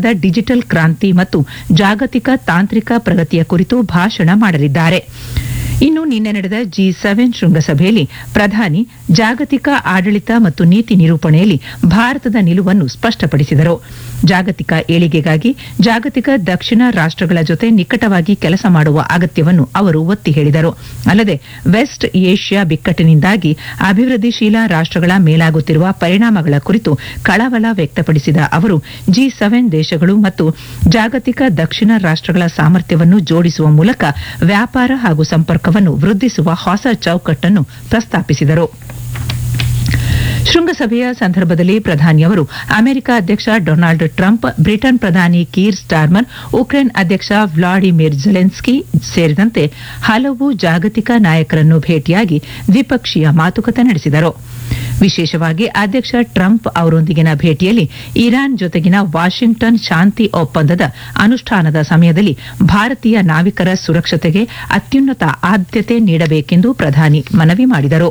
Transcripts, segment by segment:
ಭಾರತದ ಡಿಜಿಟಲ್ ಕ್ರಾಂತಿ ಮತ್ತು ಜಾಗತಿಕ ತಾಂತ್ರಿಕ ಪ್ರಗತಿಯ ಕುರಿತು ಭಾಷಣ ಮಾಡಲಿದ್ದಾರೆ ಇನ್ನು ನಿನ್ನೆ ನಡೆದ ಜಿ ಸೆವೆನ್ ಶೃಂಗಸಭೆಯಲ್ಲಿ ಪ್ರಧಾನಿ ಜಾಗತಿಕ ಆಡಳಿತ ಮತ್ತು ನೀತಿ ನಿರೂಪಣೆಯಲ್ಲಿ ಭಾರತದ ನಿಲುವನ್ನು ಸ್ಪಷ್ಟಪಡಿಸಿದರು ಜಾಗತಿಕ ಏಳಿಗೆಗಾಗಿ ಜಾಗತಿಕ ದಕ್ಷಿಣ ರಾಷ್ಟ್ರಗಳ ಜೊತೆ ನಿಕಟವಾಗಿ ಕೆಲಸ ಮಾಡುವ ಅಗತ್ಯವನ್ನು ಅವರು ಒತ್ತಿ ಹೇಳಿದರು ಅಲ್ಲದೆ ವೆಸ್ಟ್ ಏಷ್ಯಾ ಬಿಕ್ಕಟ್ಟಿನಿಂದಾಗಿ ಅಭಿವೃದ್ಧಿಶೀಲ ರಾಷ್ಟ್ರಗಳ ಮೇಲಾಗುತ್ತಿರುವ ಪರಿಣಾಮಗಳ ಕುರಿತು ಕಳವಳ ವ್ಯಕ್ತಪಡಿಸಿದ ಅವರು ಜಿ ಸೆವೆನ್ ದೇಶಗಳು ಮತ್ತು ಜಾಗತಿಕ ದಕ್ಷಿಣ ರಾಷ್ಟ್ರಗಳ ಸಾಮರ್ಥ್ಯವನ್ನು ಜೋಡಿಸುವ ಮೂಲಕ ವ್ಯಾಪಾರ ಹಾಗೂ ಸಂಪರ್ಕವನ್ನು ವೃದ್ಧಿಸುವ ಹೊಸ ಚೌಕಟ್ಟನ್ನು ಪ್ರಸ್ತಾಪಿಸಿದರು ಶೃಂಗಸಭೆಯ ಸಂದರ್ಭದಲ್ಲಿ ಪ್ರಧಾನಿಯವರು ಅಮೆರಿಕ ಅಧ್ಯಕ್ಷ ಡೊನಾಲ್ಡ್ ಟ್ರಂಪ್ ಬ್ರಿಟನ್ ಪ್ರಧಾನಿ ಕೀರ್ ಸ್ಟಾರ್ಮರ್ ಉಕ್ರೇನ್ ಅಧ್ಯಕ್ಷ ವ್ಲಾಡಿಮಿರ್ ಜೆಲೆನ್ಸ್ಕಿ ಸೇರಿದಂತೆ ಹಲವು ಜಾಗತಿಕ ನಾಯಕರನ್ನು ಭೇಟಿಯಾಗಿ ದ್ವಿಪಕ್ಷೀಯ ಮಾತುಕತೆ ನಡೆಸಿದರು ವಿಶೇಷವಾಗಿ ಅಧ್ಯಕ್ಷ ಟ್ರಂಪ್ ಅವರೊಂದಿಗಿನ ಭೇಟಿಯಲ್ಲಿ ಇರಾನ್ ಜೊತೆಗಿನ ವಾಷಿಂಗ್ಟನ್ ಶಾಂತಿ ಒಪ್ಪಂದದ ಅನುಷ್ಠಾನದ ಸಮಯದಲ್ಲಿ ಭಾರತೀಯ ನಾವಿಕರ ಸುರಕ್ಷತೆಗೆ ಅತ್ಯುನ್ನತ ಆದ್ಯತೆ ನೀಡಬೇಕೆಂದು ಪ್ರಧಾನಿ ಮನವಿ ಮಾಡಿದರು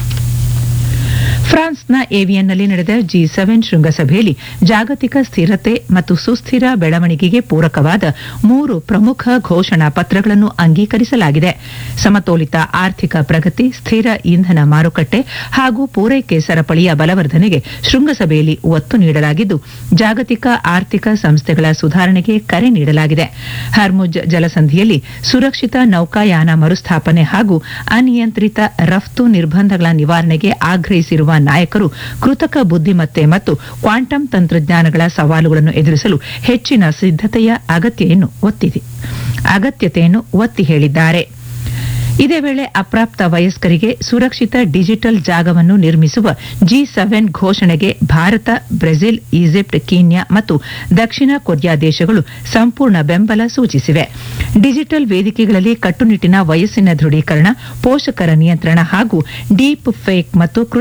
ಫ್ರಾನ್ಸ್ನ ಏವಿಯನ್ನಲ್ಲಿ ನಡೆದ ಜಿ ಸೆವೆನ್ ಶೃಂಗಸಭೆಯಲ್ಲಿ ಜಾಗತಿಕ ಸ್ಥಿರತೆ ಮತ್ತು ಸುಸ್ಥಿರ ಬೆಳವಣಿಗೆಗೆ ಪೂರಕವಾದ ಮೂರು ಪ್ರಮುಖ ಘೋಷಣಾ ಪತ್ರಗಳನ್ನು ಅಂಗೀಕರಿಸಲಾಗಿದೆ ಸಮತೋಲಿತ ಆರ್ಥಿಕ ಪ್ರಗತಿ ಸ್ಥಿರ ಇಂಧನ ಮಾರುಕಟ್ಟೆ ಹಾಗೂ ಪೂರೈಕೆ ಸರಪಳಿಯ ಬಲವರ್ಧನೆಗೆ ಶೃಂಗಸಭೆಯಲ್ಲಿ ಒತ್ತು ನೀಡಲಾಗಿದ್ದು ಜಾಗತಿಕ ಆರ್ಥಿಕ ಸಂಸ್ಥೆಗಳ ಸುಧಾರಣೆಗೆ ಕರೆ ನೀಡಲಾಗಿದೆ ಹರ್ಮುಜ್ ಜಲಸಂಧಿಯಲ್ಲಿ ಸುರಕ್ಷಿತ ನೌಕಾಯಾನ ಮರುಸ್ಥಾಪನೆ ಹಾಗೂ ಅನಿಯಂತ್ರಿತ ರಫ್ತು ನಿರ್ಬಂಧಗಳ ನಿವಾರಣೆಗೆ ಆಗ್ರಹಿಸಿರುವ ನಾಯಕರು ಕೃತಕ ಬುದ್ದಿಮತ್ತೆ ಮತ್ತು ಕ್ವಾಂಟಮ್ ತಂತ್ರಜ್ಞಾನಗಳ ಸವಾಲುಗಳನ್ನು ಎದುರಿಸಲು ಹೆಚ್ಚಿನ ಸಿದ್ಧತೆಯ ಅಗತ್ಯವನ್ನು ಒತ್ತಿದೆ ಅಗತ್ಯತೆಯನ್ನು ಒತ್ತಿ ಹೇಳಿದ್ದಾರೆ ಇದೇ ವೇಳೆ ಅಪ್ರಾಪ್ತ ವಯಸ್ಕರಿಗೆ ಸುರಕ್ಷಿತ ಡಿಜಿಟಲ್ ಜಾಗವನ್ನು ನಿರ್ಮಿಸುವ ಜಿ ಸೆವೆನ್ ಘೋಷಣೆಗೆ ಭಾರತ ಬ್ರೆಜಿಲ್ ಈಜಿಪ್ಟ್ ಕೀನ್ಯಾ ಮತ್ತು ದಕ್ಷಿಣ ಕೊರಿಯಾ ದೇಶಗಳು ಸಂಪೂರ್ಣ ಬೆಂಬಲ ಸೂಚಿಸಿವೆ ಡಿಜಿಟಲ್ ವೇದಿಕೆಗಳಲ್ಲಿ ಕಟ್ಟುನಿಟ್ಟಿನ ವಯಸ್ಸಿನ ದೃಢೀಕರಣ ಪೋಷಕರ ನಿಯಂತ್ರಣ ಹಾಗೂ ಡೀಪ್ ಫೇಕ್ ಮತ್ತು